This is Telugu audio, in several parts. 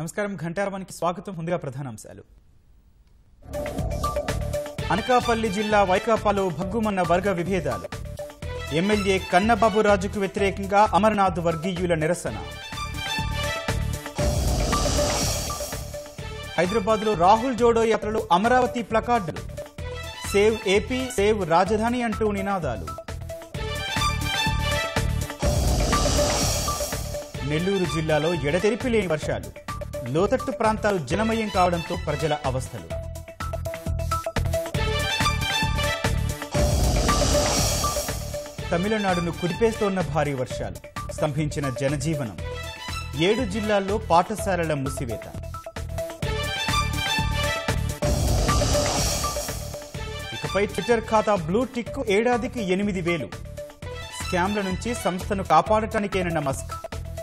నమస్కారం ఘంటారవానికి స్వాగతం ముందుగా ప్రధానాంశాలు అనకాపల్లి జిల్లా వైకాపాలో భగ్గుమన్న వర్గ విభేదాలు ఎమ్మెల్యే కన్నబాబు రాజుకు వ్యతిరేకంగా అమర్నాథ్ వర్గీయుల నిరసన హైదరాబాద్లో రాహుల్ జోడో యాత్రలో అమరావతి ప్లకార్డులు సేవ్ ఏపీ సేవ్ రాజధాని అంటూ నినాదాలు నెల్లూరు జిల్లాలో ఎడతెరిపి లేని వర్షాలు లోతట్టు ప్రాంతాలు జలమయం కావడంతో ప్రజల అవస్థలు తమిళనాడును కుదిపేస్తోన్న భారీ వర్షాలు స్తంభించిన జనజీవనం ఏడు జిల్లాల్లో పాఠశాలల మూసివేత ఇకపై ట్విట్టర్ ఖాతా బ్లూ టిక్ ఏడాదికి ఎనిమిది వేలు స్కామ్ల నుంచి సంస్థను కాపాడటానికేనన్న మస్క్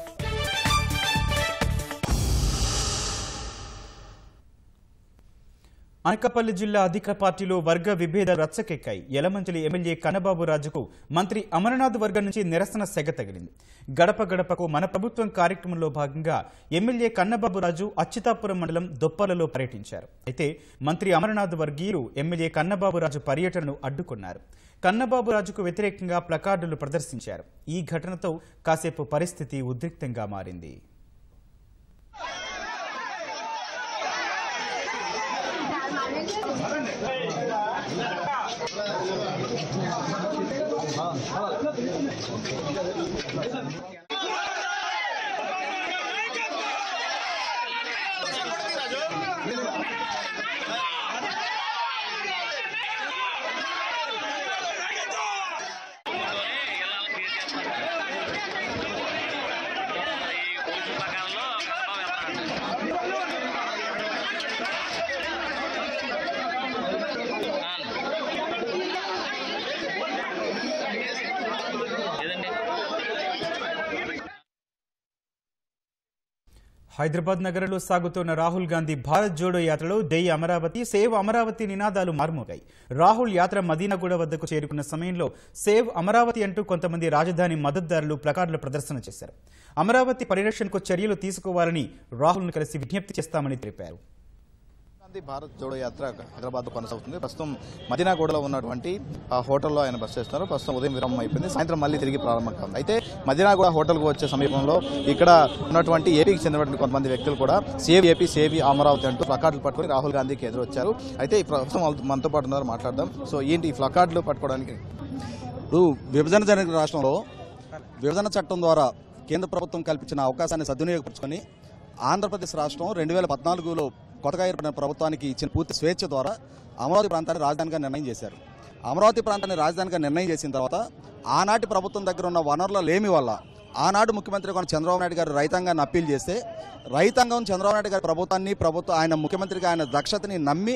అనకాపల్లి జిల్లా అధిక పార్టీలో వర్గ విభేదాలు రచ్చకెక్కాయి యలమంచిలి ఎమ్మెల్యే కన్నబాబు రాజుకు మంత్రి అమరనాథ్ వర్గం నుంచి నిరసన సెగ తగిలింది గడప గడపకు మన ప్రభుత్వం కార్యక్రమంలో భాగంగా ఎమ్మెల్యే కన్నబాబు రాజు అచ్యుతాపురం మండలం దొప్పలలో పర్యటించారు అయితే మంత్రి అమరనాథ్ వర్గీయులు ఎమ్మెల్యే కన్నబాబు రాజు పర్యటనను అడ్డుకున్నారు కన్నబాబు రాజుకు వ్యతిరేకంగా ప్లకార్డులు ప్రదర్శించారు ఈ ఘటనతో కాసేపు పరిస్థితి ఉద్రిక్తంగా మారింది హైదరాబాద్ నగరంలో సాగుతున్న రాహుల్ గాంధీ భారత్ జోడో యాత్రలో జై అమరావతి సేవ్ అమరావతి నినాదాలు మార్మోగాయి రాహుల్ యాత్ర మదీనాగూడ వద్దకు చేరుకున్న సమయంలో సేవ్ అమరావతి అంటూ కొంతమంది రాజధాని మద్దతుదారులు ప్లకార్డుల ప్రదర్శన చేశారు అమరావతి పరిరక్షణకు చర్యలు తీసుకోవాలని రాహుల్ను కలిసి విజ్ఞప్తి చేస్తామని తెలిపారు గాంధీ భారత్ జోడో యాత్ర హైదరాబాద్ లో కొనసాగుతుంది ప్రస్తుతం మదీనాగూడలో ఉన్నటువంటి ఆ హోటల్లో ఆయన బస్ చేస్తున్నారు ప్రస్తుతం ఉదయం విరామం అయిపోయింది సాయంత్రం మళ్ళీ తిరిగి ప్రారంభం కావాలి అయితే మదీనాగూడ హోటల్కు వచ్చే సమీపంలో ఇక్కడ ఉన్నటువంటి ఏపీకి చెందినటువంటి కొంతమంది వ్యక్తులు కూడా సేవ్ ఏపీ సేవ్ అమరావతి అంటూ ప్లకార్డులు పట్టుకొని రాహుల్ గాంధీకి ఎదురొచ్చారు అయితే ఈ ప్రస్తుతం వాళ్ళతో- మనతో పాటు ఉన్నారు మాట్లాడదాం సో ఏంటి ఈ ప్లకార్డులు పట్టుకోవడానికి ఇప్పుడు విభజన జరిగిన రాష్ట్రంలో విభజన చట్టం ద్వారా కేంద్ర ప్రభుత్వం కల్పించిన అవకాశాన్ని సద్వినియోగపరుచుకొని ఆంధ్రప్రదేశ్ రాష్ట్రం రెండు వేల పద్నాలుగులో కొత్తగా ఏర్పడిన ప్రభుత్వానికి ఇచ్చిన పూర్తి స్వేచ్ఛ ద్వారా అమరావతి ప్రాంతాన్ని రాజధానిగా నిర్ణయం చేశారు అమరావతి ప్రాంతాన్ని రాజధానిగా నిర్ణయం చేసిన తర్వాత ఆనాటి ప్రభుత్వం దగ్గర ఉన్న వనరుల లేమి వల్ల ఆనాడు ముఖ్యమంత్రి కొన్న చంద్రబాబు నాయుడు గారు రైతాంగాన్ని అప్పీల్ చేస్తే రైతాంగం చంద్రబాబు నాయుడు గారి ప్రభుత్వాన్ని ప్రభుత్వం ఆయన ముఖ్యమంత్రిగా ఆయన దక్షతని నమ్మి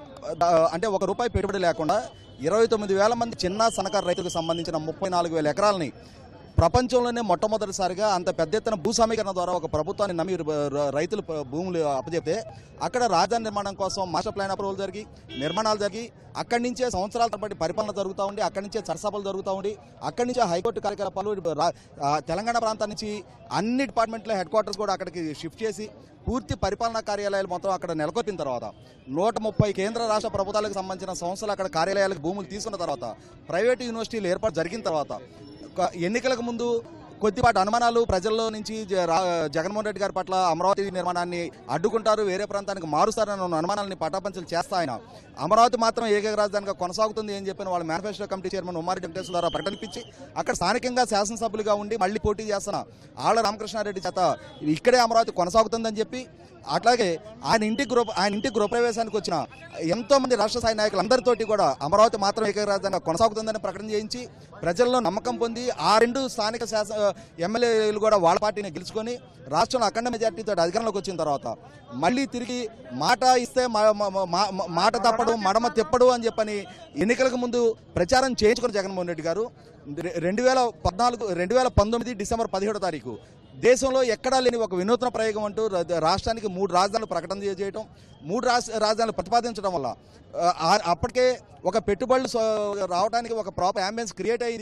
ఆ, అంటే ఒక రూపాయి పెట్టుబడి లేకుండా ఇరవై తొమ్మిది వేల మంది చిన్న సన్నకారు రైతులకు సంబంధించిన ముప్పై నాలుగు వేల ఎకరాలని ప్రపంచంలోనే మొట్టమొదటిసారిగా అంత పెద్ద ఎత్తున భూ సమీకరణ ద్వారా ఒక ప్రభుత్వాన్ని నమ్మి ర- రైతులు ప- భూములు అప్పచెప్తే అక్కడ రాజధాని నిర్మాణం కోసం మాస్టర్ ప్లాన్ అప్రూవల్ జరిగి నిర్మాణాలు జరిగి అక్కడి నుంచే సంవత్సరాల తరబడి పరిపాలన జరుగుతూ ఉండి అక్కడి నుంచే చర్చసభలు జరుగుతూ ఉండి అక్కడి నుంచే హైకోర్టు కార్యకలాపాలు రా- ఆ, తెలంగాణ ప్రాంతం నుంచి అన్ని డిపార్ట్మెంట్ల హెడ్ క్వార్టర్స్ కూడా అక్కడికి షిఫ్ట్ చేసి పూర్తి పరిపాలనా కార్యాలయాలు మొత్తం అక్కడ నెలకొల్పిన తర్వాత నూట ముప్పై కేంద్ర రాష్ట్ర ప్రభుత్వాలకు సంబంధించిన సంస్థలు అక్కడ కార్యాలయాలకు భూములు తీసుకున్న తర్వాత ప్రైవేటు యూనివర్సిటీలు ఏర్పాటు జరిగిన తర్వాత ఒక ఎన్నికలకు ముందు కొద్దిపాటి అనుమానాలు ప్రజల్లో నుంచి జ- రా- జగన్మోహన్ రెడ్డి గారి పట్ల అమరావతి నిర్మాణాన్ని అడ్డుకుంటారు వేరే ప్రాంతానికి మారుస్తారన్న ఉన్న అనుమానాలని పటాపంచలు చేస్తా ఆయన అమరావతి మాత్రం ఏకైక రాజధానిగా కొనసాగుతుంది అని చెప్పిన వాళ్ళ manifesto committee chairman Ummareddy Venkateswara ద్వారా ప్రకటించి అక్కడ స్థానికంగా శాసనసభ్యులుగా ఉండి మళ్ళీ పోటీ చేస్తున్న ఆళ్ల రామకృష్ణారెడ్డి చేత ఇక్కడే అమరావతి కొనసాగుతుందని చెప్పి అట్లాగే ఆయన ఇంటి గృహ ఆయన ఇంటి గృహప్రవేశానికి వచ్చిన ఎంతో మంది రాష్ట్ర స్థాయి నాయకులందరితోటి కూడా అమరావతి మాత్రం ఏకైక రాజధానిగా కొనసాగుతుందని ప్రకటన చేయించి ప్రజల్లో నమ్మకం పొంది ఆ రెండు స్థానిక శాసన ఎమ్మెల్యేలు కూడా వాళ్ళ పార్టీని గెలుచుకొని రాష్ట్రంలో అఖండ మెజార్టీతో అధికారంలోకి వచ్చిన తర్వాత మళ్ళీ తిరిగి మాట ఇస్తే మా- మా- మా- మా- మాట తప్పడు మడమ తిప్పడు అని చెప్పని ఎన్నికలకు ముందు ప్రచారం చేయించుకున్న జగన్మోహన్ రెడ్డి గారు రె- రెండు వేల పద్నాలుగు రెండు వేల పంతొమ్మిది డిసెంబర్ పదిహేడో తారీఖు దేశంలో ఎక్కడా లేని ఒక వినూత్న ప్రయోగం అంటూ రా- రాష్ట్రానికి మూడు రాజధానులు ప్రకటన చే- చేయటం మూడు రాష్ట్ర రాజధానులు ప్రతిపాదించడం వల్ల ఆ, ఆ- అప్పటికే ఒక పెట్టుబడులు సో- రావడానికి ఒక ప్రాపర్ అంబియన్స్ క్రియేట్ అయ్యింది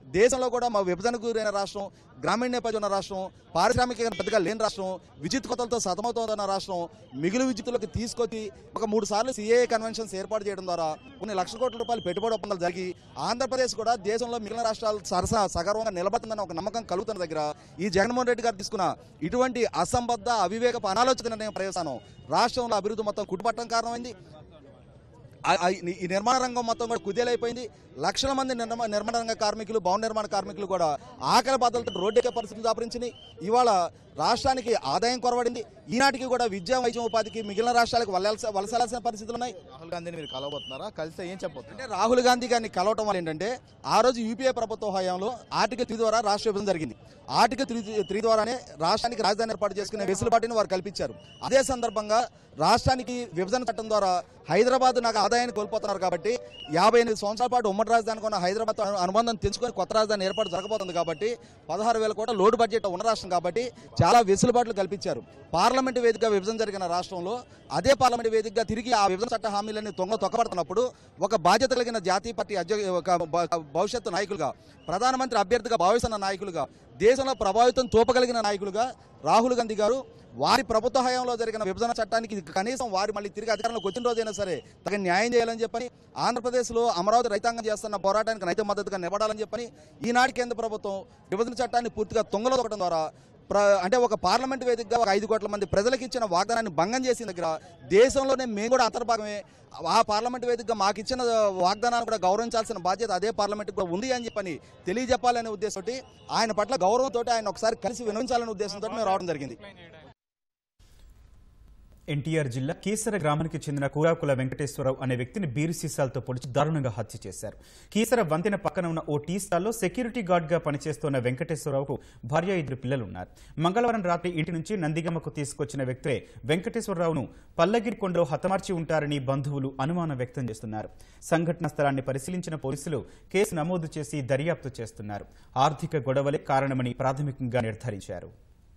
దేశంలో కూడా మా విభజనకు గురైన రాష్ట్రం గ్రామీణ నేపథ్యం ఉన్న రాష్ట్రం పారిశ్రామిక పెద్దగా లేని రాష్ట్రం విద్యుత్ కొతలతో సతమతవుతున్న రాష్ట్రం మిగులు విద్యుత్తులకు తీసుకొచ్చి ఒక మూడు సార్లు సిఏఏ కన్వెన్షన్స్ ఏర్పాటు చేయడం ద్వారా కొన్ని లక్షల కోట్ల రూపాయలు పెట్టుబడి ఒప్పందాలు జరిగి ఆంధ్రప్రదేశ్ కూడా దేశంలో మిగిలిన రాష్ట్రాలు సరస సగర్వంగా నిలబడుతుందన్న ఒక నమ్మకం కలుగుతున్న దగ్గర ఈ జగన్మోహన్ రెడ్డి గారు తీసుకున్న ఇటువంటి అసంబద్ధ అవివేకపు అనాలోచిత నిర్ణయం ప్రవేశానం రాష్ట్రంలో అభివృద్ధి మొత్తం కుట్టుపట్టడం కారణమైంది ఆ- ఆ ఈ నిర్మాణ రంగం మొత్తం కూడా కుదేలైపోయింది లక్షల మంది నిర్మా నిర్మాణ రంగ కార్మికులు భవన నిర్మాణ కార్మికులు కూడా ఆకలి బాధలతో రోడ్డెక్కే పరిస్థితులు దాపరించినాయి ఇవాళ రాష్ట్రానికి ఆదాయం కొరవడింది ఈనాటికి కూడా విద్యా వైద్యం ఉపాధికి మిగిలిన రాష్ట్రాలకు వలస వలసాల్సిన పరిస్థితులు ఉన్నాయి రాహుల్ గాంధీని మీరు కలవబోతున్నారా కలిస్తే ఏం చెప్పబోతున్నారు అంటే రాహుల్ గాంధీ గారిని కలవటం వల్ల ఏంటంటే ఆ రోజు యూపీఏ ప్రభుత్వ హయాంలో ఆర్టికల్ త్రీ ద్వారా రాష్ట్ర విభజన జరిగింది ఆర్టికల్ త్రీ త్రీ ద్వారానే రాష్ట్రానికి రాజధాని ఏర్పాటు చేసుకునే వెసులుబాటుని వారు కల్పించారు అదే సందర్భంగా రాష్ట్రానికి విభజన చట్టం ద్వారా హైదరాబాద్ నాకు ఆదాయాన్ని కోల్పోతున్నారు కాబట్టి యాభై ఎనిమిది సంవత్సరాల పాటు ఉమ్మడి రాజధానికి ఉన్న హైదరాబాద్ అనుబంధం తెంచుకొని కొత్త రాజధాని ఏర్పాటు జరగబోతుంది కాబట్టి పదహారు వేల కోట్ల లోటు బడ్జెట్ ఉన్న రాష్ట్రం కాబట్టి చాలా వెసులుబాట్లు కల్పించారు పార్లమెంటు వేదికగా విభజన జరిగిన రాష్ట్రంలో అదే పార్లమెంటు వేదికగా తిరిగి ఆ విభజన చట్ట హామీలన్నీ తొంగ తొక్కబడుతున్నప్పుడు ఒక బాధ్యత కలిగిన జాతీయ పార్టీ అధ్యక్ష ఒక భ- భవిష్యత్తు నాయకులుగా ప్రధానమంత్రి అభ్యర్థిగా భావిస్తున్న నాయకులుగా దేశంలో ప్రభావితం తోపగలిగిన నాయకులుగా రాహుల్ గాంధీ గారు వారి ప్రభుత్వ హయాంలో జరిగిన విభజన చట్టానికి కనీసం వారి మళ్ళీ తిరిగి అధికారంలోకి వచ్చిన రోజైనా సరే తగిన న్యాయం చేయాలని చెప్పని ఆంధ్రప్రదేశ్లో అమరావతి రైతాంగం చేస్తున్న పోరాటానికి నైతిక మద్దతుగా నిలబడాలని చెప్పని ఈనాటి కేంద్ర ప్రభుత్వం విభజన చట్టాన్ని పూర్తిగా తొంగలో తొక్కడం ద్వారా ప్ర అంటే ఒక పార్లమెంట్ వేదికగా ఒక ఐదు కోట్ల మంది ప్రజలకు ఇచ్చిన వాగ్దానాన్ని భంగం చేసిన దగ్గర దేశంలోనే మేము కూడా అంతర్భాగమే ఆ పార్లమెంట్ వేదికగా మాకు ఇచ్చిన వాగ్దానాన్ని కూడా గౌరవించాల్సిన బాధ్యత అదే పార్లమెంట్ కూడా ఉంది అని చెప్పని తెలియజెప్పాలనే ఉద్దేశంతో ఆయన పట్ల గౌరవంతో ఆయన ఒకసారి కలిసి వినవించాలనే ఉద్దేశంతో మేము రావడం జరిగింది ఎన్టీఆర్ జిల్లా కీసర గ్రామానికి చెందిన కూరాకుల వెంకటేశ్వరరావు అనే వ్యక్తిని బీరు సీసాలతో పొడిచి దారుణంగా హత్య చేశారు కీసర వంతెన పక్కన ఉన్న ఓ టీ స్టాల్లో సెక్యూరిటీ గార్డ్గా పనిచేస్తున్న వెంకటేశ్వరరావుకు భార్య ఇద్దరు పిల్లలున్నారు మంగళవారం రాత్రి ఇంటి నుంచి నందిగమ్మకు తీసుకొచ్చిన వ్యక్తే వెంకటేశ్వరరావును పల్లగిరి కొండలో హతమార్చి ఉంటారని బంధువులు అనుమానం వ్యక్తం చేస్తున్నారు సంఘటన స్థలాన్ని పరిశీలించిన పోలీసులు కేసు నమోదు చేసి దర్యాప్తు చేస్తున్నారు ఆర్థిక గొడవలే కారణమని ప్రాథమికంగా నిర్ధారించారు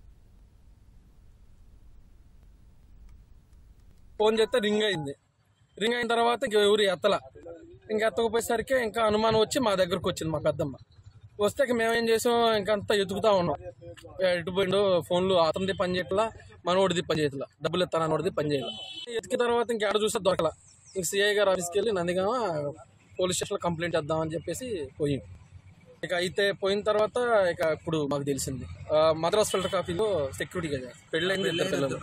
ఫోన్ చేస్తే రింగ్ అయింది రింగ్ అయిన తర్వాత ఇంక ఎవరు ఎత్తల ఇంకా ఎత్తకపోయేసరికి ఇంకా అనుమానం వచ్చి మా దగ్గరకు వచ్చింది మా పెద్దమ్మ వస్తే ఇక మేమేం చేసాం ఇంకా అంతా ఎతుకుతా ఉన్నాం ఎటు పోయిండు ఫోన్లు అతనిది పని చేయట్లా మనోడిది పని చేయట్లా డబ్బులు ఇస్తాను అనోడిది పని చేయాలి ఎతికిన తర్వాత ఇంకా ఎడ చూస్తే దొరకల ఇంక సిఐ గారు ఆఫీస్కి వెళ్ళి నందిగామ పోలీస్ స్టేషన్లో కంప్లైంట్ చేద్దామని చెప్పేసి పోయి ఇక అయితే పోయిన తర్వాత ఇక ఇప్పుడు మాకు తెలిసింది ఆ, మద్రాస్ ఫిల్టర్ కాఫీలో సెక్యూరిటీగా పెళ్ళైంది ఇద్దరు పిల్లలు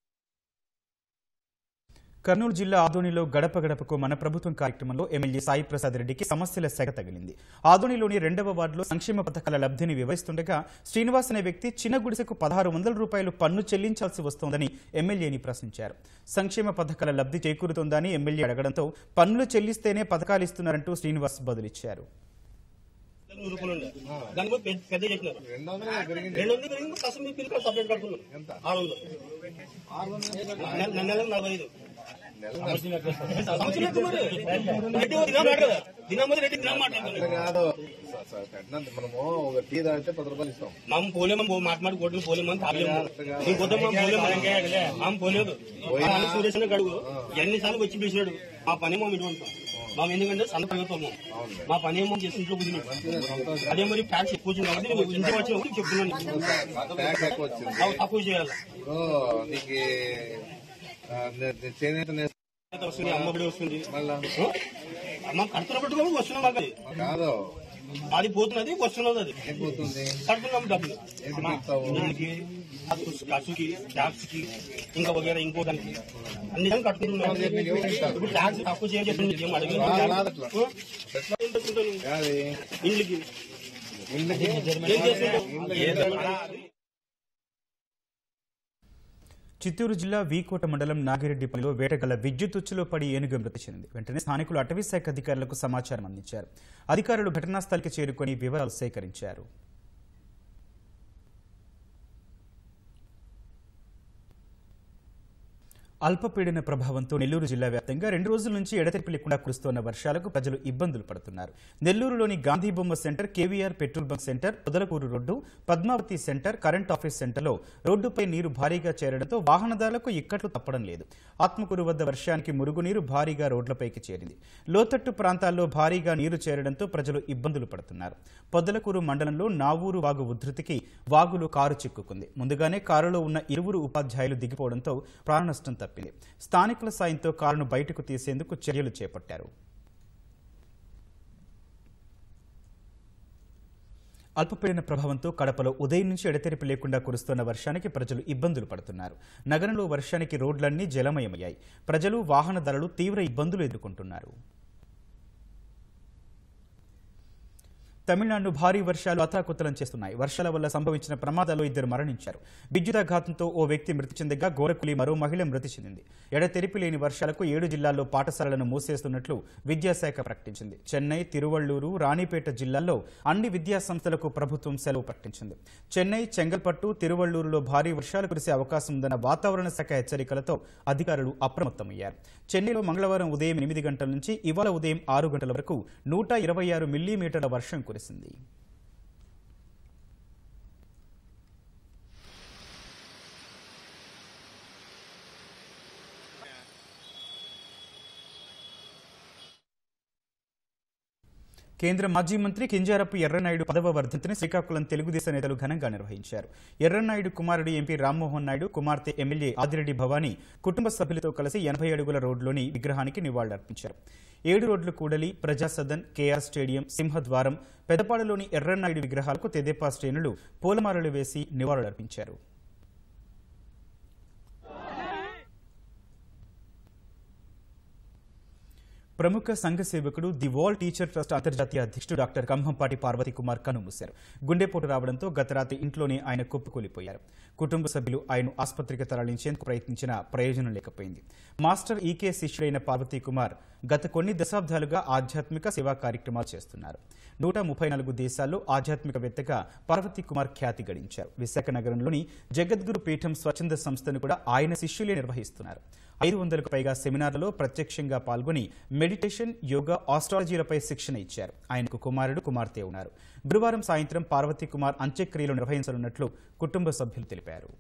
కర్నూలు జిల్లా ఆదోనిలో గడప గడపకు మన ప్రభుత్వం కార్యక్రమంలో ఎమ్మెల్యే సాయి ప్రసాద్ రెడ్డికి సమస్యల సెగ తగిలింది ఆదోనిలోని రెండవ వార్డులో సంక్షేమ పథకాల లబ్ధిని వివరిస్తుండగా శ్రీనివాస్ అనే వ్యక్తి చిన్న గుడిసెకు పదహారు వందల రూపాయలు పన్ను చెల్లించాల్సి వస్తోందని ఎమ్మెల్యేని ప్రశ్నించారు సంక్షేమ పథకాల లబ్ధి చేకూరుతోందని ఎమ్మెల్యే అడగడంతో పన్నులు చెల్లిస్తేనే పథకాలు ఇస్తున్నారంటూ శ్రీనివాస్ బదులిచ్చారు నూరు రూపాయలు ఉండే దాని మీద పెద్ద పెద్ద చెప్పినారు రెండు వందలు పెరిగింది కష్టం మీ పిల్లలు సపరేట్ కడుతున్నాం ఆరు వందలు నెల- నెల- నెలకు నలభై ఐదు సంవత్సరం ఎక్కువ మరి. రెడ్డి ఓ దినం మాట కదా దినం మీద రెడ్డి దినం మాట్లాడుతున్నాం కాదు స- స- కట్టినంత మనము ఒక టీ తాగితే పది రూపాయలు ఇస్తాం మనం పోలేమని మాట మాట కొట్టిన పోలేమని తాగలేము నీ కొద్దిగా మనం పోలేము మనం పోలేదు సురేష్ గడుగు ఎన్నిసార్లు వచ్చి పిలిచినాడు మా పని మేము ఇటువంటి మేము ఎందుకంటే సంత ప్రభుత్వము మా పని ఏమో చేసి ఇంట్లో కూర్చున్నాడు అదే మరి ట్యాక్స్ ఎక్కువ వచ్చింది కాబట్టి నేను ఇంటికి వచ్చినప్పుడు చెప్తున్నాను ట్యాక్స్ ఎక్కువ వచ్చింది అవి తక్కువ చేయాలి సో నీకు ఆ, నే- నే- చేనేత నేస్తం వస్తుంది అమ్మఒడి వస్తుంది మళ్ళా అమ్మ కడుతున్న పెట్టుకోవడం వస్తున్నాం మాకు అది. కాదు అది పోతున్నది వస్తున్నది అది ఏం పోతుంది కడుతున్నాం డబ్బులు ఏం తీస్తావు ఇళ్ళకి, ఖర్చుకి ట్యాక్స్ కి ఇంకా వగేరా ఇంకో దానికి అన్ని దానికి కట్టుకుంటున్నాం ఇప్పుడు ట్యాక్స్ తక్కువ చేయని చెప్పి ఏం అడగలేదు. రాదు అట్లా. ఏం పెట్టుకుంటాను? కాదు ఇళ్ళకి ఇంటికి ఏం చేస్తుంటాం చిత్తూరు జిల్లా వీకోట మండలం నాగిరెడ్డిపల్లిలో వేటగల విద్యుత్ ఉచ్చులో పడి ఏనుగు మృతి చెందింది వెంటనే స్థానికులు అటవీ శాఖ అధికారులకు సమాచారం అందించారు అధికారులు ఘటనా స్థలికి చేరుకొని వివరాలు సేకరించారు అల్పపీడన ప్రభావంతో నెల్లూరు జిల్లా వ్యాప్తంగా రెండు రోజుల నుంచి ఎడతెరిపి లేకుండా కురుస్తోన్న వర్షాలకు ప్రజలు ఇబ్బందులు పడుతున్నారు నెల్లూరులోని గాంధీ బొమ్మ centre KVR petrol bunk centre Podalakuru road Padmavati centre current office సెంటర్లో రోడ్డుపై నీరు భారీగా చేరడంతో వాహనదారులకు ఇక్కట్లు తప్పడం లేదు ఆత్మకూరు వద్ద వర్షానికి మురుగునీరు భారీగా రోడ్లపైకి చేరింది లోతట్టు ప్రాంతాల్లో భారీగా నీరు చేరడంతో ప్రజలు ఇబ్బందులు పడుతున్నారు పొదలకూరు మండలంలో నావూరు వాగు ఉధృతికి వాగులో కారు చిక్కుకుంది ముందుగానే కారులో ఉన్న ఇరువురు ఉపాధ్యాయులు దిగిపోవడంతో ప్రాణనష్టం తప్పింది స్థానికుల సాయంతో కారును బయటకు తీసేందుకు చర్యలు చేపట్టారు అల్పపీడన ప్రభావంతో కడపలో ఉదయం నుంచి ఎడతెరిపి లేకుండా కురుస్తున్న వర్షానికి ప్రజలు ఇబ్బందులు పడుతున్నారు నగరంలో వర్షానికి రోడ్లన్నీ జలమయమయ్యాయి ప్రజలు వాహనదారులు తీవ్ర ఇబ్బందులు ఎదుర్కొంటున్నారు తమిళనాడు భారీ వర్షాలు అతాకుతలం చేస్తున్నాయి వర్షాల వల్ల సంభవించిన ప్రమాదాల్లో ఇద్దరు మరణించారు విద్యుదాఘాతంతో ఓ వ్యక్తి మృతి చెందగా గోరకులి మరో మహిళ మృతి చెందింది ఎడతెరిపి లేని వర్షాలకు ఏడు జిల్లాల్లో పాఠశాలలను మూసేస్తున్నట్లు విద్యాశాఖ ప్రకటించింది చెన్నై తిరువళ్లూరు రాణిపేట జిల్లాల్లో అన్ని విద్యా సంస్థలకు ప్రభుత్వం సెలవు ప్రకటించింది చెన్నై చెంగల్పట్టు తిరువళ్లూరులో భారీ వర్షాలు కురిసే అవకాశం ఉందన్న వాతావరణ శాఖ హెచ్చరికలతో అధికారులు అప్రమత్తమయ్యారు చెన్నైలో మంగళవారం ఉదయం ఎనిమిది గంటల నుంచి ఇవాళ ఉదయం ఆరు గంటల వరకు నూట ఇరవై ఆరు మిల్లీమీటర్ల వర్షం కురిసింది కేంద్ర మాజీ మంత్రి కింజారపు ఎర్రనాయుడు పదవ వర్ధంతిని శ్రీకాకుళం తెలుగుదేశం నేతలు ఘనంగా నిర్వహించారు ఎర్రనాయుడు కుమారుడు ఎంపీ రామ్మోహన్ నాయుడు కుమార్తె ఎమ్మెల్యే ఆదిరెడ్డి భవానీ కుటుంబ సభ్యులతో కలిసి ఎనభై అడుగుల రోడ్లోని విగ్రహానికి నివాళులర్పించారు ఏడు రోడ్లు కూడలి ప్రజాసదన్ కేఆర్ స్టేడియం సింహద్వారం పెదపాడులోని ఎర్రనాయుడు విగ్రహాలకు తెదేపా శ్రేణులు పూలమాలలు వేసి నివాళులర్పించారు ప్రముఖ సంఘ సేవకుడు ది వాల్ టీచర్ ట్రస్ట్ అంతర్జాతీయ అధ్యక్షుడు డాక్టర్ కంభంపాటి పార్వతి కుమార్ కనుమూశారు గుండెపోటు రావడంతో గత రాత్రి ఇంట్లోనే ఆయన కుప్పకూలిపోయారు కుటుంబ సభ్యులు ఆయన ఆసుపత్రికి తరలించేందుకు ప్రయత్నించినా ప్రయోజనం లేకపోయింది మాస్టర్ ఈకే శిష్యుడైన పార్వతీ కుమార్ గత కొన్ని దశాబ్దాలుగా ఆధ్యాత్మిక సేవా కార్యక్రమాలు చేస్తున్నారు నూట ముప్పై నాలుగు దేశాల్లో ఆధ్యాత్మికవేత్తగా పార్వతీ కుమార్ ఖ్యాతి గడించారు విశాఖ నగరంలోని జగద్గురు పీఠం స్వచ్ఛంద సంస్థను కూడా ఆయన శిష్యులే నిర్వహిస్తున్నారు ఐదు వందలకు పైగా సెమినార్లలో ప్రత్యక్షంగా పాల్గొని మెడిటేషన్ యోగా ఆస్ట్రాలజీలపై శిక్షణ ఇచ్చారు ఆయనకు కుమారుడు కుమార్తె ఉన్నారు గురువారం సాయంత్రం పార్వతీ కుమార్ అంత్యక్రియలు నిర్వహించనున్నట్లు కుటుంబ సభ్యులు తెలిపారు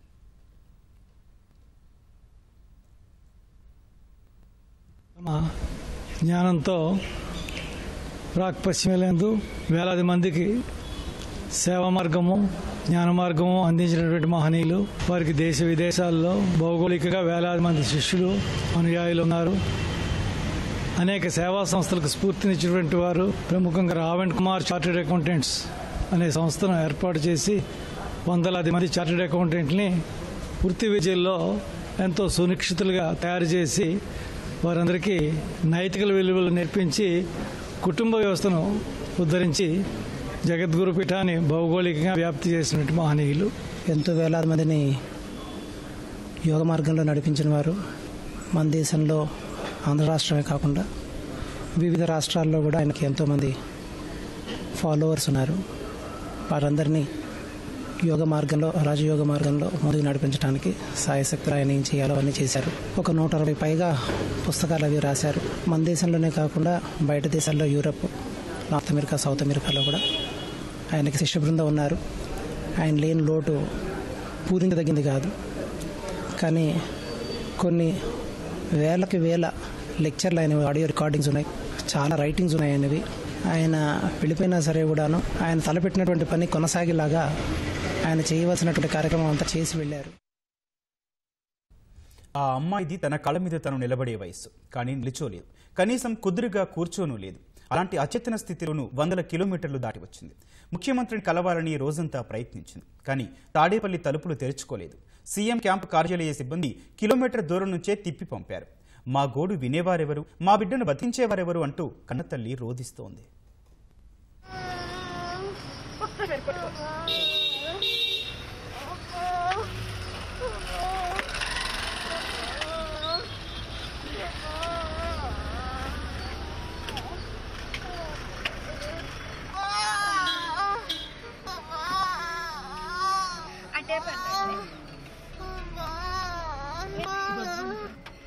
తమ జ్ఞానంతో ప్రాక్ పశ్చిమలందు వేలాది మందికి సేవా మార్గము జ్ఞాన మార్గము అందించినటువంటి మహనీయులు వారికి దేశ విదేశాల్లో భౌగోళికంగా వేలాది మంది శిష్యులు అనుయాయులు ఉన్నారు అనేక సేవా సంస్థలకు స్ఫూర్తినిచ్చినటువంటి వారు ప్రముఖంగా రావణ్ కుమార్ చార్టెడ్ అకౌంటెంట్స్ అనే సంస్థను ఏర్పాటు చేసి వందలాది మంది చార్టెడ్ అకౌంటెంట్ని వృత్తి విద్యల్లో ఎంతో సునిశ్చితులుగా తయారు చేసి వారందరికీ నైతిక విలువలు నేర్పించి కుటుంబ వ్యవస్థను ఉద్ధరించి జగద్గురు పీఠాన్ని భౌగోళికంగా వ్యాప్తి చేసినటువంటి మహనీయులు ఎంతో వేలాది మందిని యోగ మార్గంలో నడిపించిన వారు మన దేశంలో ఆంధ్ర రాష్ట్రమే కాకుండా వివిధ రాష్ట్రాల్లో కూడా ఆయనకి ఎంతోమంది ఫాలోవర్స్ ఉన్నారు వారందరినీ యోగ మార్గంలో రాజయోగ మార్గంలో ముందుకు నడిపించడానికి సాయశక్తులు ఆయన ఏం చేయాలో అన్నీ చేశారు ఒక నూట అరవై పైగా పుస్తకాలు అవి రాశారు మన దేశంలోనే కాకుండా బయట దేశాల్లో యూరప్ నార్త్ అమెరికా సౌత్ అమెరికాలో కూడా ఆయనకి శిష్య బృందం ఉన్నారు ఆయన లేని లోటు పూరించదగింది కాదు కానీ కొన్ని వేలకి వేల లెక్చర్లు ఆయన ఆడియో రికార్డింగ్స్ ఉన్నాయి చాలా రైటింగ్స్ ఉన్నాయి ఆయనవి ఆయన వెళ్ళిపోయినా సరే కూడాను ఆయన తలపెట్టినటువంటి పని కొనసాగేలాగా ఆయన చేయవలసినటువంటి కార్యక్రమం అంతా చేసి వెళ్ళారు ఆ అమ్మాయిది తన కళ్ళ మీద తను నిలబడే వయస్సు కానీ నిలిచోలేదు కనీసం కుదురుగా కూర్చోనూ లేదు అలాంటి అచేతన స్థితిలోనూ వందల కిలోమీటర్లు దాటి వచ్చింది ముఖ్యమంత్రిని కలవాలని రోజంతా ప్రయత్నించింది కానీ తాడేపల్లి తలుపులు తెరుచుకోలేదు సీఎం క్యాంపు కార్యాలయ సిబ్బంది కిలోమీటర్ దూరం నుంచే తిప్పి పంపారు మా గోడు వినేవారెవరు మా బిడ్డను బతికించేవారెవరు అంటూ కన్నతల్లి రోధిస్తోంది అంటే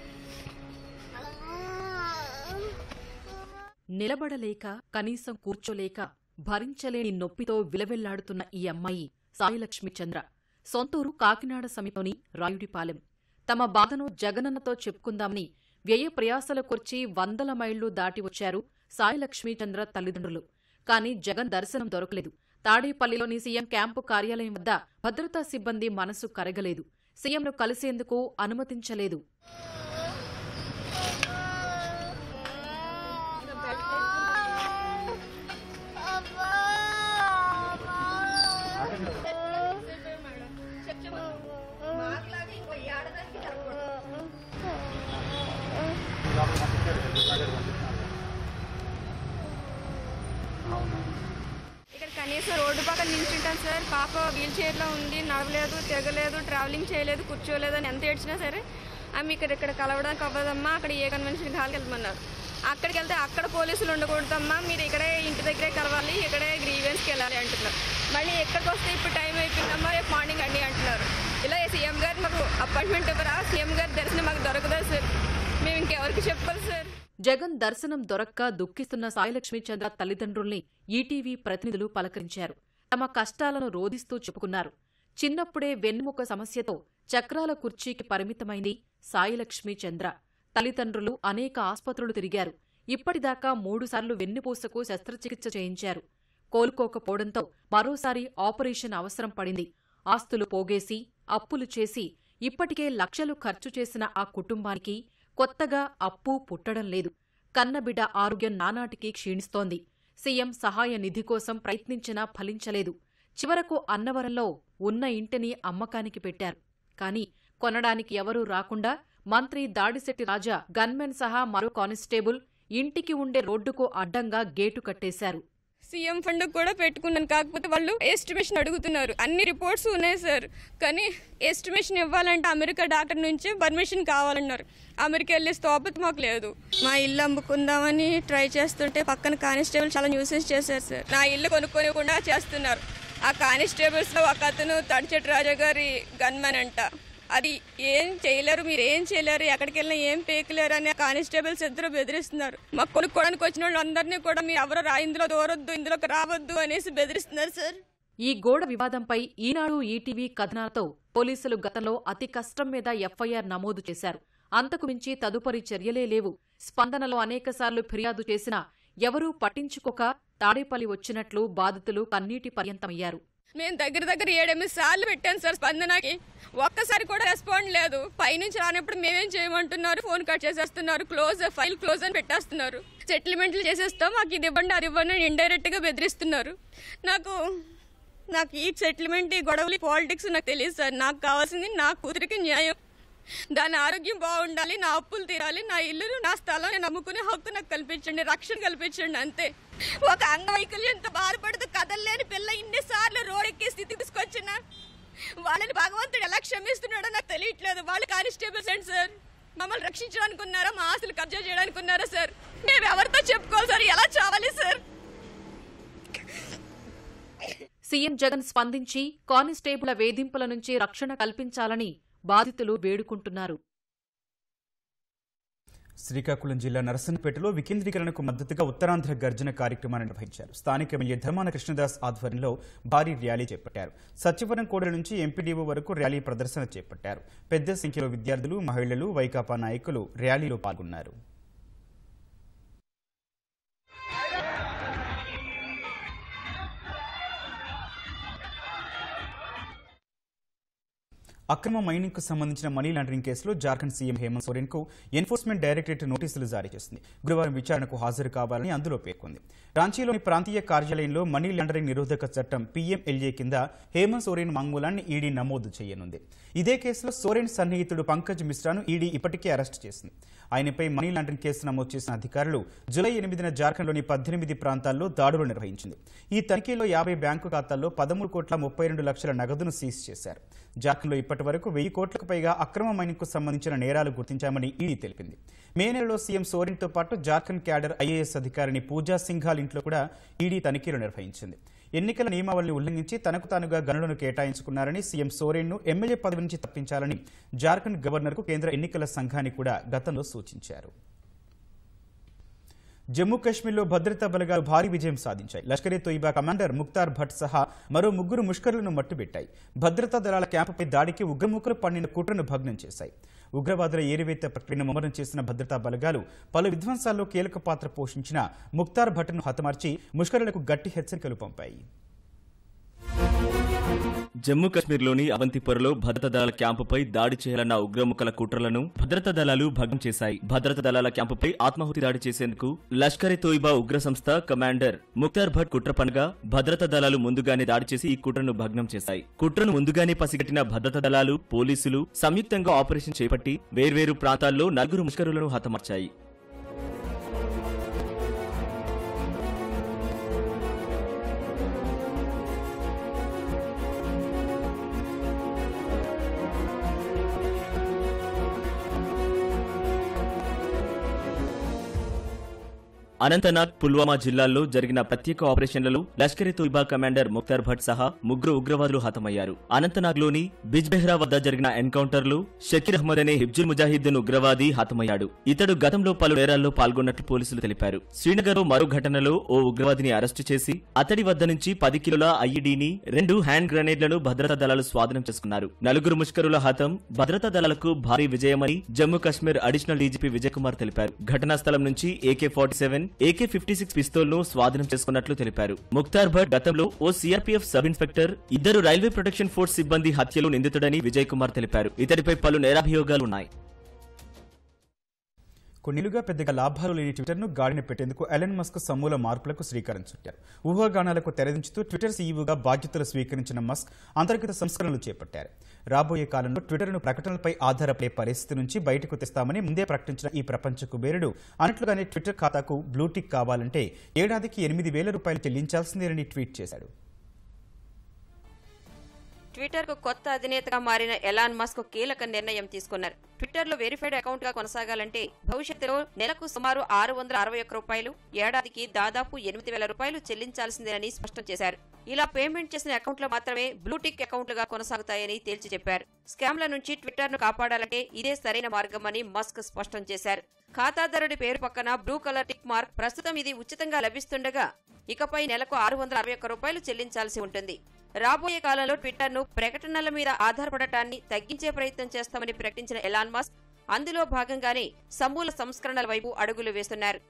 నిలబడలేక కనీసం కూర్చోలేక భరించలేని నొప్పితో విలవెల్లాడుతున్న ఈ అమ్మాయి సాయిలక్ష్మి చంద్ర సొంతూరు కాకినాడ సమీపంలోని రాయుడిపాలెం తమ బాధను జగనన్నతో చెప్పుకుందామని వ్యయ ప్రయాసల కొర్చి వందల మైళ్లు దాటి వచ్చారు సాయిలక్ష్మి చంద్ర తల్లిదండ్రులు కానీ జగన్ దర్శనం దొరకలేదు తాడేపల్లిలోని సీఎం క్యాంపు కార్యాలయం వద్ద భద్రతా సిబ్బంది మనసు కరగలేదు సీఎంను కలిసేందుకు అనుమతించలేదు ఇక్కడ కనీసం రోడ్డు పక్కన నిల్చుంటాం సార్ పాప వీల్ చైర్లో ఉంది నడవలేదు తిరగలేదు ట్రావెలింగ్ చేయలేదు కూర్చోలేదు అని ఎంత ఏడ్చినా సరే ఆమె ఇక్కడ ఇక్కడ కలవడానికి అవ్వదమ్మా అక్కడ ఏ కన్వెన్షన్ హాల్కి వెళ్తున్నారు అక్కడికి వెళ్తే అక్కడ పోలీసులు ఉండకూడదమ్మా మీరు ఇక్కడే ఇంటి దగ్గరే కలవాలి ఇక్కడే గ్రీవెన్స్కి వెళ్ళాలి అంటున్నారు మళ్ళీ ఎక్కడికి వస్తే ఇప్పుడు టైం అయిపోయిందమ్మా రేపు మార్నింగ్ అండి అంటున్నారు ఇలా సీఎం గారు మాకు అపాయింట్మెంట్ ఇవ్వరా సీఎం గారి దర్శనం మాకు దొరకదా సార్ మేము ఇంకెవరికి చెప్పాలి సార్ జగన్ దర్శనం దొరక్క దుఃఖిస్తున్న సాయిలక్ష్మి చంద్ర తల్లిదండ్రుల్ని ఈటీవీ ప్రతినిధులు పలకరించారు తమ కష్టాలను రోధిస్తూ చెప్పుకున్నారు చిన్నప్పుడే వెన్నెముక సమస్యతో చక్రాల కుర్చీకి పరిమితమైంది సాయిలక్ష్మి చంద్ర తల్లిదండ్రులు అనేక ఆస్పత్రులు తిరిగారు ఇప్పటిదాకా మూడుసార్లు వెన్నుపూసకు శస్త్రచికిత్స చేయించారు కోలుకోకపోవడంతో మరోసారి ఆపరేషన్ అవసరం పడింది ఆస్తులు పోగేసి అప్పులు చేసి ఇప్పటికే లక్షలు ఖర్చు చేసిన ఆ కుటుంబానికి కొత్తగా అప్పు పుట్టడం లేదు కన్నబిడ్డ ఆరోగ్యం నానాటికి క్షీణిస్తోంది సీఎం సహాయ నిధి కోసం ప్రయత్నించినా ఫలించలేదు చివరకు అన్నవరంలో ఉన్న ఇంటిని అమ్మకానికి పెట్టారు కాని కొనడానికి ఎవరూ రాకుండా మంత్రి దాడిశెట్టి రాజా గన్మెన్ సహా మరో కానిస్టేబుల్ ఇంటికి ఉండే రోడ్డుకు అడ్డంగా గేటు కట్టేశారు సీఎం ఫండ్ కూడా పెట్టుకున్నాను కాకపోతే వాళ్ళు ఎస్టిమేషన్ అడుగుతున్నారు అన్ని రిపోర్ట్స్ ఉన్నాయి సార్ కానీ ఎస్టిమేషన్ ఇవ్వాలంటే అమెరికా డాక్టర్ నుంచి పర్మిషన్ కావాలన్నారు అమెరికా వెళ్ళే స్తోపత మాకు లేదు మా ఇల్లు అమ్ముకుందామని ట్రై చేస్తుంటే పక్కన కానిస్టేబుల్ చాలా న్యూసెస్ చేశారు సార్ నా ఇల్లు కొనుక్కోనికుండా చేస్తున్నారు ఆ కానిస్టేబుల్స్ లో ఒక అతను తడిచెట్టు రాజా గారి గన్మెన్ అంట అది ఏం చేయలేరు మీరు ఏం చేయలేరు ఎక్కడికి వెళ్ళినా ఏం పేకలేరు అని కానిస్టేబుల్స్ ఇద్దరు బెదిరిస్తున్నారు మాకు కొనుక్కోవడానికి వచ్చిన వాళ్ళందరినీ కూడా మీరు ఎవరు రా ఇందులో దూరొద్దు ఇందులోకి రావద్దు అనేసి బెదిరిస్తున్నారు సార్ ఈ గోడ వివాదంపై ఈనాడు ఈటీవీ కథనాలతో పోలీసులు గతంలో అతి కష్టం మీద ఎఫ్ఐఆర్ నమోదు చేశారు అంతకు మించి తదుపరి చర్యలే లేవు స్పందనలో అనేకసార్లు ఫిర్యాదు చేసినా ఎవరూ పట్టించుకోక తాడేపల్లి వచ్చినట్లు బాధితులు కన్నీటి పర్యంతమయ్యారు మేము దగ్గర దగ్గర ఏడెనిమిది సార్లు పెట్టాను సార్ స్పందనకి ఒక్కసారి కూడా రెస్పాండ్ లేదు పైనుంచి రానప్పుడు మేమేం చేయమంటున్నారు ఫోన్ కట్ చేసేస్తున్నారు క్లోజ్ ఫైల్ క్లోజ్ అని పెట్టేస్తున్నారు సెటిల్మెంట్లు చేసేస్తాం మాకు ఇది ఇవ్వండి అది ఇవ్వండి అని ఇండైరెక్ట్ గా బెదిరిస్తున్నారు నాకు నాకు ఈ సెటిల్మెంట్ ఈ గొడవలు పాలిటిక్స్ నాకు తెలియదు సార్ నాకు కావాల్సింది నా కూతురికి న్యాయం దాని ఆరోగ్యం బాగుండాలి నా అప్పులు తీరాలి నా ఇల్లును నా స్థలం నేను అమ్ముకునే హక్కు నాకు కల్పించండి రక్షణ కల్పించండి అంతే ఒక అంగవైకల్యంతో బాధపడుతూ కదలలేని పిల్ల ఇన్నిసార్లు రోడెక్కే స్థితి తీసుకొచ్చిన వాళ్ళని భగవంతుడు ఎలా క్షమిస్తున్నాడో నాకు తెలియట్లేదు వాళ్ళు కానిస్టేబుల్స్ అండి సార్ మమ్మల్ని రక్షించడానికి ఉన్నారా మా ఆస్తులు కబ్జా చేయడానికి ఉన్నారా సార్ మేము ఎవరితో చెప్పుకోవాలి సార్ ఎలా చావాలి సార్ సీఎం జగన్ స్పందించి కానిస్టేబుల వేధింపుల నుంచి రక్షణ కల్పించాలని బాధితులు వేడుకుంటున్నారు శ్రీకాకుళం జిల్లా నరసన్నపేటలో వికేంద్రీకరణకు మద్దతుగా ఉత్తరాంధ్ర గర్జన కార్యక్రమాన్ని నిర్వహించారు స్థానిక ఎమ్మెల్యే ధర్మాన కృష్ణదాస్ ఆధ్వర్యంలో భారీ ర్యాలీ చేపట్టారు సచివరం కోడల నుంచి ఎంపీడీఓ వరకు ర్యాలీ ప్రదర్శన చేపట్టారు పెద్ద సంఖ్యలో విద్యార్థులు మహిళలు వైకాపా నాయకులు ర్యాలీలో పాల్గొన్నారు అక్రమ మైనింగ్ కు సంబంధించిన మనీ లాండరింగ్ కేసులో జార్ఖండ్ సీఎం హేమంత్ సోరెన్ కు ఎన్ఫోర్స్మెంట్ డైరెక్టరేట్ నోటీసులు జారీ చేసింది గురువారం విచారణకు హాజరు కావాలని అందులో పేర్కొంది రాంచీలోని ప్రాంతీయ కార్యాలయంలో మనీ లాండరింగ్ నిరోధక చట్టం పీఎంఎల్ఏ కింద హేమంత్ సోరెన్ మంగూలాన్ని ఈడీ నమోదు చేయనుంది ఇదే కేసులో సోరెన్ సన్నిహితుడు పంకజ్ మిశ్రాను ఈడీ ఇప్పటికే అరెస్ట్ చేసింది ఆయనపై మనీ లాండరింగ్ కేసు నమోదు చేసిన అధికారులు జూలై ఎనిమిదిన జార్ఖండ్లోని పద్దెనిమిది ప్రాంతాల్లో దాడులు నిర్వహించింది ఈ తనిఖీలో యాభై బ్యాంకు ఖాతాల్లో పదమూడు కోట్ల ముప్పై రెండు లక్షల నగదును సీజ్ చేశారు జార్ఖండ్లో ఇప్పటి వరకు వెయ్యి కోట్లకు పైగా అక్రమ మైనింగ్కు సంబంధించిన నేరాలు గుర్తించామని ఈడీ తెలిపింది మే నెలలో సీఎం సోరెన్తో పాటు జార్ఖండ్ క్యాడర్ ఐఏఎస్ అధికారిని పూజా సింఘాల్ ఇంట్లో కూడా ఈడీ తనిఖీలు నిర్వహించింది ఎన్నికల నియమావళిని ఉల్లంఘించి తనకు తానుగా గనులను కేటాయించుకున్నారని సీఎం సోరెన్ను ఎమ్మెల్యే పదవి నుంచి తప్పించాలని జార్ఖండ్ గవర్నర్కు కేంద్ర ఎన్నికల సంఘాన్ని కూడా గతంలో సూచించారు జమ్మూ కాశ్మీర్లో భద్రతా బలగాలు భారీ విజయం సాధించాయి లష్కర్ ఏ తోయిబా కమాండర్ ముక్తార్ భట్ సహా మరో ముగ్గురు ముష్కరులను మట్టుబెట్టాయి భద్రతా దళాల క్యాంపుపై దాడికి ఉగ్రముఖులు పన్నిన కుట్రను భగ్నం చేశాయి ఉగ్రవాదుల ఏరివేత ప్రక్రియను ముమ్మరం చేసిన భద్రతా బలగాలు పలు విధ్వంసాల్లో కీలక పాత్ర పోషించిన ముక్తార్ భట్ను హతమార్చి ముష్కరులకు గట్టి హెచ్చరికలు పంపాయి జమ్మూ కశ్మీర్లోని అవంతిపురలో భద్రతా దళాల క్యాంపుపై దాడి చేయాలన్న ఉగ్రముఖల కుట్రలను భద్రతా దళాలు భగ్నం చేశాయి భద్రతా దళాల క్యాంపుపై ఆత్మాహుతి దాడి చేసేందుకు లష్కర్ ఎ తోయిబా ఉగ్ర సంస్థ కమాండర్ ముక్తార్ భట్ కుట్ర పనగా భద్రతా దళాలు ముందుగానే దాడి చేసి ఈ కుట్రను భగ్నం చేశాయి కుట్రను ముందుగానే పసిగట్టిన భద్రతా దళాలు పోలీసులు సంయుక్తంగా ఆపరేషన్ చేపట్టి వేర్వేరు ప్రాంతాల్లో నలుగురు ముష్కరులను హతమార్చాయి అనంతనాగ్ పుల్వామా జిల్లాల్లో జరిగిన ప్రత్యేక ఆపరేషన్లలో లష్కర్ ఎ తోయిబా కమాండర్ ముక్తార్ భట్ సహా ముగ్గురు ఉగ్రవాదులు హతమయ్యారు అనంతనాగ్లోని బిజ్బెహ్రా వద్ద జరిగిన ఎన్కౌంటర్లో షకీర్ అహ్మద్ అనే హిబ్జుల్ ముజాహిద్దీన్ ఉగ్రవాది హతమయ్యాడు ఇతడు గతంలో పలు నేరాల్లో పాల్గొన్నట్లు పోలీసులు తెలిపారు శ్రీనగర్లో మరో ఘటనలో ఓ ఉగ్రవాదిని అరెస్టు చేసి అతడి వద్ద నుంచి పది కిలోల ఐఈడీని రెండు హ్యాండ్ గ్రెనేడ్లను భద్రతా దళాలు స్వాధీనం చేసుకున్నారు నలుగురు ముష్కరుల హతం భద్రతా దళాలకు భారీ విజయమని జమ్మూ కాశ్మీర్ అడిషనల్ డీజీపీ విజయ్ కుమార్ తెలిపారు ఘటనా స్థలం నుంచి AK forty seven AK fifty six pistol ను స్వాధీనం చేసుకున్నట్లు తెలిపారు ముక్తార్ భట్ గతంలో ఓ సీఆర్పీఎఫ్ సబ్ ఇన్స్పెక్టర్ ఇద్దరు రైల్వే ప్రొటెక్షన్ ఫోర్స్ సిబ్బంది హత్యలో నిందితుడని విజయ్ కుమార్ తెలిపారు ఇతడిపై పలు నేరాభియోగాలు ఉన్నాయి కొన్నిలుగా పెద్దగా లాభాలు లేని ట్విట్టర్ను గాడిన పెట్టేందుకు ఎలన్ మస్క్ సమూల మార్పులకు శ్రీకారం చుట్టారు ఊహాగానాలకు తెరదించుతూ ట్విట్టర్ సీఈఓగా బాధ్యతలు స్వీకరించిన మస్క్ అంతర్గత సంస్కరణలు చేపట్టారు రాబోయే కాలంలో ట్విట్టర్ను ప్రకటనలపై ఆధారపడే పరిస్థితి నుంచి బయటకు తెస్తామని ముందే ప్రకటించిన ఈ ప్రపంచ కుబేరుడు అన్నట్లుగానే ట్విట్టర్ ఖాతాకు బ్లూటిక్ కావాలంటే ఏడాదికి ఎనిమిది వేల రూపాయలు చెల్లించాల్సిందేనని ట్వీట్ చేశాడు ట్విట్టర్ కు కొత్త అధినేతగా మారిన ఎలాన్ మస్క్ కీలక నిర్ణయం తీసుకున్నారు ట్విట్టర్ లో వెరిఫైడ్ అకౌంట్ గా కొనసాగాలంటే భవిష్యత్తులో నెలకు సుమారు ఆరు వందల అరవై ఒక్క రూపాయలు ఏడాదికి దాదాపు ఎనిమిది వేల రూపాయలు చెల్లించాల్సిందేనని స్పష్టం చేశారు ఇలా పేమెంట్ చేసిన అకౌంట్లు మాత్రమే బ్లూటిక్ అకౌంట్లుగా కొనసాగుతాయని తేల్చి చెప్పారు స్కామ్ల నుంచి ట్విట్టర్ ను కాపాడాలంటే ఇదే సరైన మార్గమని మస్క్ స్పష్టం చేశారు ఖాతాదారుడి పేరు పక్కన బ్లూ కలర్ టిక్ మార్క్ ప్రస్తుతం ఇది ఉచితంగా లభిస్తుండగా ఇకపై నెలకు ఆరు వందల అరవై ఒక్క రూపాయలు చెల్లించాల్సి ఉంటుంది రాబోయే కాలంలో ట్విట్టర్ ను ప్రకటనల మీద ఆధారపడటాన్ని తగ్గించే ప్రయత్నం చేస్తామని ప్రకటించిన ఎలాన్ మస్క్ అందులో భాగంగానే సమూల సంస్కరణల వైపు అడుగులు వేస్తున్నారు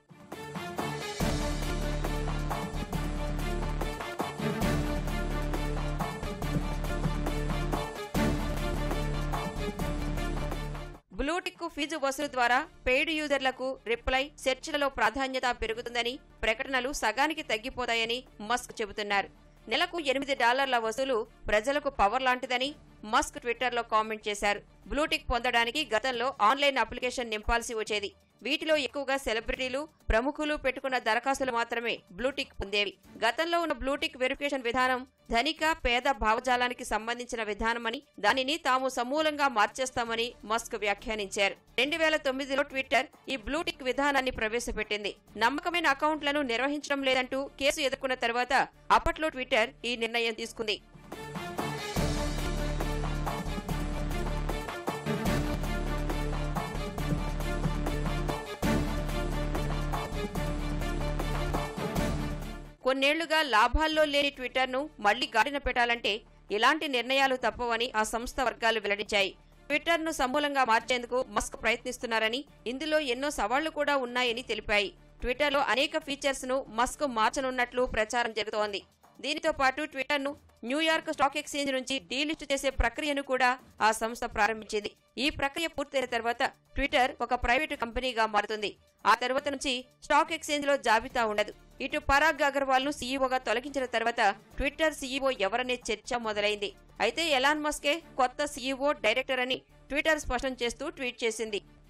బ్లూటిక్ ఫీజు వసూలు ద్వారా పెయిడ్ యూజర్లకు రిప్లై సెర్చ్లలో ప్రాధాన్యత పెరుగుతుందని ప్రకటనలు సగానికి తగ్గిపోతాయని మస్క్ చెబుతున్నారు నెలకు ఎనిమిది డాలర్ల వసూలు ప్రజలకు పవర్ లాంటిదని మస్క్ ట్విట్టర్లో కామెంట్ చేశారు బ్లూటిక్ పొందడానికి గతంలో ఆన్లైన్ అప్లికేషన్ నింపాల్సి వచ్చేది వీటిలో ఎక్కువగా సెలబ్రిటీలు ప్రముఖులు పెట్టుకున్న దరఖాస్తులు మాత్రమే బ్లూటిక్ పొందేవి గతంలో ఉన్న బ్లూటిక్ వెరిఫికేషన్ విధానం ధనిక పేద భావజాలానికి సంబంధించిన విధానమని దానిని తాము సమూలంగా మార్చేస్తామని మస్క్ వ్యాఖ్యానించారు రెండు వేల తొమ్మిదిలో ట్విట్టర్ ఈ బ్లూటిక్ విధానాన్ని ప్రవేశపెట్టింది నమ్మకమైన అకౌంట్లను నిర్వహించడం లేదంటూ కేసు ఎదుర్కొన్న తర్వాత అప్పట్లో ట్విట్టర్ ఈ నిర్ణయం తీసుకుంది కొన్నేళ్లుగా లాభాల్లో లేని ట్విట్టర్ను మళ్లీ గాడిన పెట్టాలంటే ఇలాంటి నిర్ణయాలు తప్పవని ఆ సంస్థ వర్గాలు వెల్లడించాయి ట్విట్టర్ను సమూలంగా మార్చేందుకు మస్క్ ప్రయత్నిస్తున్నారని ఇందులో ఎన్నో సవాళ్లు కూడా ఉన్నాయని తెలిపాయి ట్విట్టర్లో అనేక ఫీచర్స్ ను మస్క్ మార్చనున్నట్లు ప్రచారం జరుగుతోంది దీనితో పాటు ట్విట్టర్ను న్యూయార్క్ స్టాక్ ఎక్స్చేంజ్ నుంచి డీలిస్ట్ చేసే ప్రక్రియను కూడా ఆ సంస్థ ప్రారంభించింది ఈ ప్రక్రియ పూర్తయిన తర్వాత ట్విట్టర్ ఒక ప్రైవేటు కంపెనీగా మారుతుంది ఆ తర్వాత నుంచి స్టాక్ ఎక్స్చేంజ్ లో జాబితా ఉండదు ఇటు పరాగ్ అగర్వాల్ ను సీఈఓగా తొలగించిన తర్వాత ట్విట్టర్ సీఈఓ ఎవరనే చర్చ మొదలైంది అయితే ఎలాన్ మస్కే కొత్త సీఈఓ డైరెక్టర్ అని ట్విట్టర్ స్పష్టం చేస్తూ ట్వీట్ చేసింది